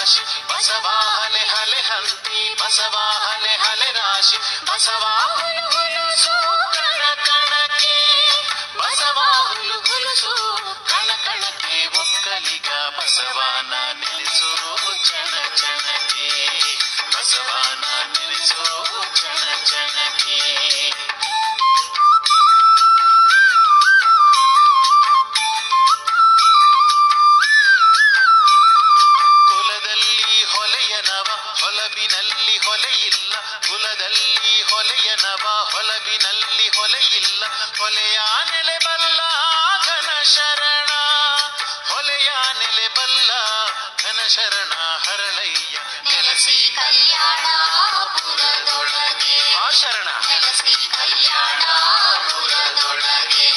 ರಾಶಿ ಬಸವ ಹಲೆ ಹಲೆ ಹಂತಿ ಬಸವ ಹಲೆ ಹಲೆ ರಾಶಿ ಬಸವ ಹುಲು ಹುಲುಸು ಕಣ ಕಣಕ್ಕೆ ಬಸವ ಹುಲು ಹುಲುಸು ಕಣ ಕಣಕ್ಕೆ ಒಕ್ಕಲಿಗ ಬಸವನ ನಿಲ್ಲಿಸು ಚಣ ಚಣಕ್ಕೆ ಬಸವನ ನಿಲ್ಲಿಸು ಚಣ ಚಣಕ್ಕೆ ಕುಲದಲ್ಲಿ ಹೊಲೆಯನವ ಹೊಲಬಿನಲ್ಲಿ ಹೊಲೆಯಿಲ್ಲ ಕುಲದಲ್ಲಿ ಹೊಲೆಯನವ ಹೊಲಬಿನಲ್ಲಿ ಹೊಲೆಯಿಲ್ಲ ಹೊಲೆಯ ನೆಲೆ ಬಲ್ಲ ಘನ ಶರಣ ಹೊಲೆಯ ನೆಲೆ ಬಲ್ಲ ಘನ ಶರಣ ಹರಳಯ್ಯ ನೆಲೆಸಿ ಕಲ್ಯಾಣ ಪುರದೊಳಗೆ ಆ ಶರಣ ನೆಲೆಸಿ ಕಲ್ಯಾಣ ಪುರದೊಳಗೆ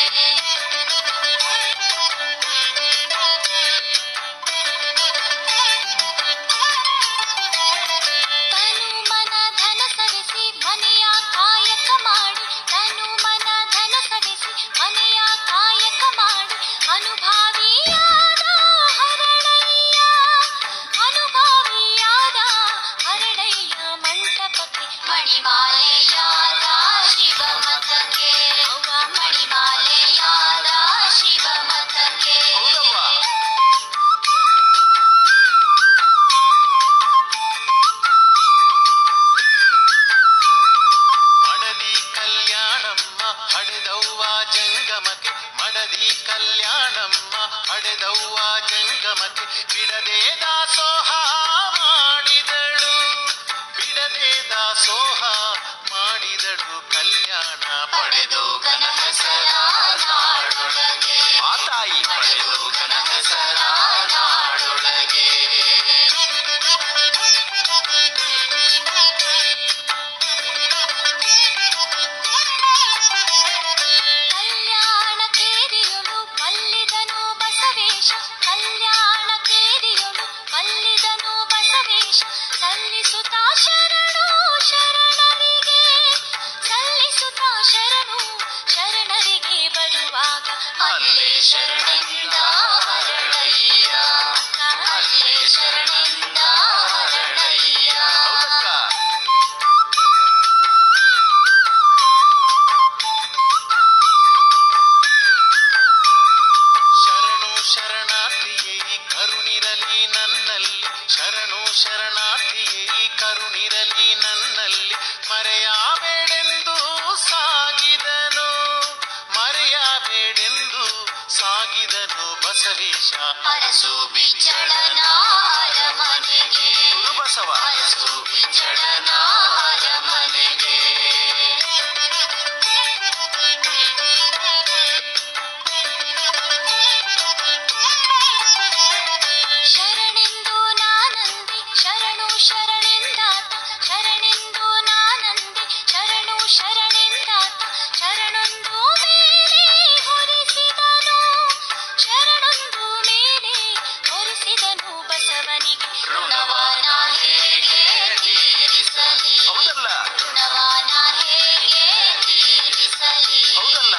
ತನು ಮನ ಧನ ಸವೆಸಿ ಮನೆಯ ಕಾಯಕ ಮಾಡಿ ತನು ಮನ ಧನ ಸವೆಸಿ ಮನೆಯ ಕಾಯಕ ಮಾಡಿ ಅನುಭಾವಿಯಾದ ಹರಳಯ್ಯ ಅನುಭಾವಿಯಾದ ಹರಳಯ್ಯ ಮಂಟಪಕ್ಕೆ ಮಣಿಮಾಲೆಯಾದ ಶಿವಮತಕ್ಕೆ ಅವ್ವ ಮಣಿಮಾಲೆಯಾದ ಶಿವಮತಕ್ಕೆ ಹೌದವ್ವ. ಮಡದಿ ಕಲ್ಯಾಣಮ್ಮ ಹಡೆದವ್ವ ಜಂಗಮಕ್ಕೆ ಮಡದಿ ಕಲ್ಯಾಣಮ್ಮ ಹಡೆದವ್ವ ಜಂಗಮಕ್ಕೆ ಬಿಡದೆ ದಾಸೋಹ ಮಾಡಿದಳು ಬಿಡದೆ ದಾಸೋಹ ಮಾಡಿದಳು ಕಲ್ಯಾಣ ಪಡೆದು ಘನ ಹೆಸರ ನಾಡೊಳಗೆ ಆ ತಾಯಿ ಪಡೆದು ಘನ ಹೆಸರ ನಾಡೊಳಗೆ ಕಲ್ಯಾಣ ಕೇರಿಯೊಳು ಬಲ್ಲಿದನು ಬಸವೇಶ ಕಲ್ಯಾಣ ಕೇರಿಯೊಳು ಬಲ್ಲಿದನು ಬಸವೇಶ ಸಲ್ಲಿಸುತ್ತಾ ಶರಣು ಶರಣರಿಗೆ ಸಲ್ಲಿಸುತ್ತಾ ಶರಣು ಶರಣರಿಗೆ ಬರುವಾಗ ಅಲ್ಲೇ ಶರಣಂದ ಹರಳಯ್ಯ ಅಲ್ಲೇ ಶರಣಂದ ಹರಳಯ್ಯ ಹೌದಕ್ಕ ಶರಣು ಶರಣಾರ್ಥಿಯೇ ಕರುಣಿರಲಿ ನನ್ನಲ್ಲಿ ಶರಣು ಶರಣಾರ್ಥಿಯೇ ಕರುಣಿರಲಿ ನನ್ನಲ್ಲಿ ಮರೆಯಬೇಡೆಂದು ಸಾಗಿದನು ಮರೆಯಬೇಡೆಂದು ಸಾಗಿದನು ಬಸವೇಶ ಅರಸು ಬಿಚ್ಚಳನ ಅರಮನೆಗೆ ಗುರು ಬಸವ ಅರಸು ಬಿಚ್ಚಳನ ಅರಮನೆಗೆ ಶರಣೆಂದು ನಾನಂದೆ ಶರಣು ಶರಣೆಂದಾತ ಶರಣೆಂದು ನಾನಂದೆ ಶರಣು ಶರಣೆಂದಾತ ಶರಣೊಂದು ಮೇಲೆ ಹೊರಿಸಿದನು ಶರಣೊಂದು ಮೇಲೆ ಹೊರಿಸಿದನು ಬಸವನಿಗೆ ಋಣವಾನ ಹೇಗೆ ತೀರಿಸಲಿ ಹೌದಲ್ಲ ಋಣವಾನ ಹೇಗೆ ತೀರಿಸಲಿ ಹೌದಲ್ಲ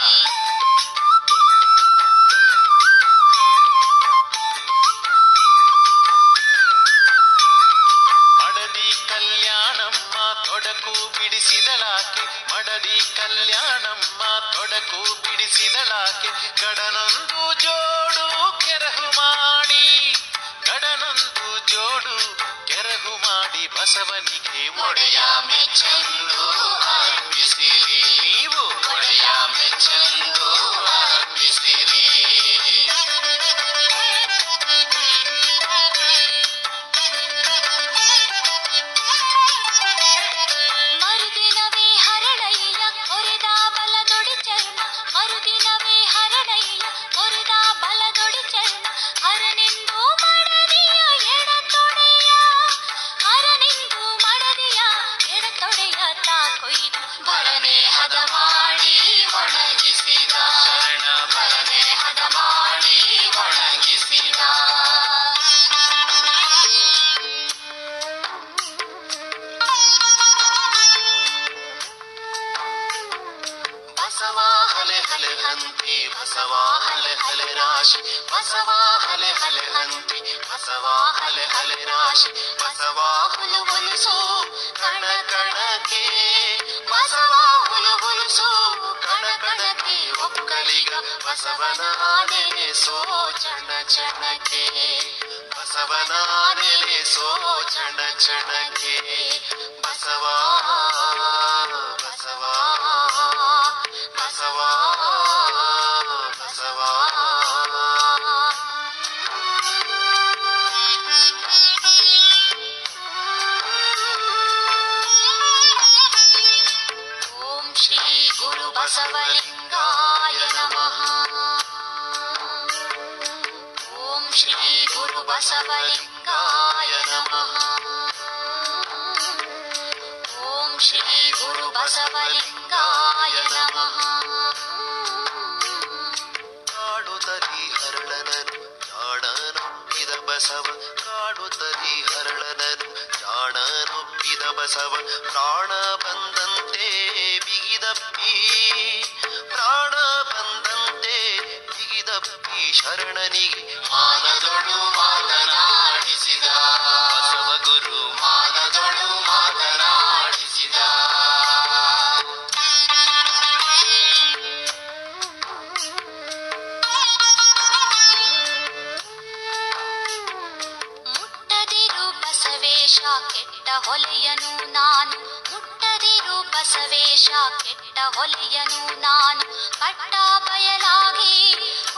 ಮಡದಿ ಕಲ್ಯಾಣಮ್ಮ ತೊಡಕು ಬಿಡಿಸಿದಳಾಕೆ ಮಡದಿ ಕಲ್ಯಾಣಮ್ಮ ತೊಡಕು ಬಿಡಿಸಿದಳಾಕೆ ಗಡನೊಂದು ಜೋಡು ಕೆರಹು ಮಾಡಿ ಗಡನೊಂದು ಜೋಡು ಕೆರಹು ಮಾಡಿ ಬಸವನಿಗೆ ಒಡೆಯ ಮೆಚ್ಚಂದು ಅರ್ಪಿಸಿರಿ ನೀವು ಒಡೆಯ ಮೆಚ್ಚಂದು ಅರ್ಪಿಸಿರಿ ಮರುದಿನವೇ ಹರಳಯ್ಯ ಕೊರೆದ ಬಲದೊಡಿ ಚರ್ಮ ಮರುದಿನವೇ ಹರಳಯ್ಯ ಕೊರೆದ ಬಲದೊಡಿ ಚರ್ಮ ಹರನೆಂದು ಮಡದಿಯ ಎಡತೊಡೆಯ ಹರನೆಂದು ಮಡದಿಯ ಎಡತೊಡೆಯ ತಾ ಕೊಯ್ದು ಭರನೆ ರಾಶಿ ಬಸವ ಹಲೆ ಹಲೆ ಹಂತಿ ಬಸವ ಹಲೆ ಹಲೆ ರಾಶಿ ಬಸವ ಹುಲು ಹುಲುಸು ಕಣ ಕಣಕ್ಕೆ ಬಸವ ಹುಲು ಹುಲುಸು ಕಣ ಕಣಕ್ಕೆ ಒಕ್ಕಲಿಗ ಬಸವನ ನೆನೆಸೋ ಚಣ ಚಣಕ್ಕೆ ಬಸವನ ನೆನೆಸೋ ಚಣ ಚಣಕ್ಕೆ ಬಸವ ಬಸವ ಬಸವ ಬಸವ ಓಂ ಶ್ರೀ ಗುರು ಬಸವಲಿಂಗಾಯ ನಮಃ ಓಂ ಶ್ರೀ ಗುರು ಬಸವಲಿಂಗಾಯ ನಮಃ ಓಂ ಶ್ರೀ ಗುರು ಬಸವಲಿಂಗಾಯ ನಮಃ ಕಾಡುತ್ತಲಿ ಹರಳನನು ಜಾಣನೊಪ್ಪಿದ ಬಸವ ಕಾಡುತ್ತಲಿ ಹರಳನನು ಜಾಣನೊಪ್ಪಿದ ಬಸವ ಪ್ರಾಣ ಬಂದಂತೆ ಬಿಗಿದಪ್ಪಿ ಪ್ರಾಣ ಬಂದಂತೆ ಬಿಗಿದಪ್ಪಿ ಶರಣನಿಗೆ ಮಾನದೊಳು ಮಾತನಾಡಿಸಿದ ಬಸವ ಗುರು ಮಾನದೊಳು ಮಾತನಾಡಿಸಿದ ಮುಟ್ಟದಿರು ಬಸವೇಶ ಕೆಟ್ಟ ಹೊಲೆಯನು ನಾನು ಮುಟ್ಟದಿರು ಬಸವೇಶ ಕೆಟ್ಟ ಹೊಲೆಯನು ನಾನು ಪಟ್ಟ ಬಯಲಾಗಿ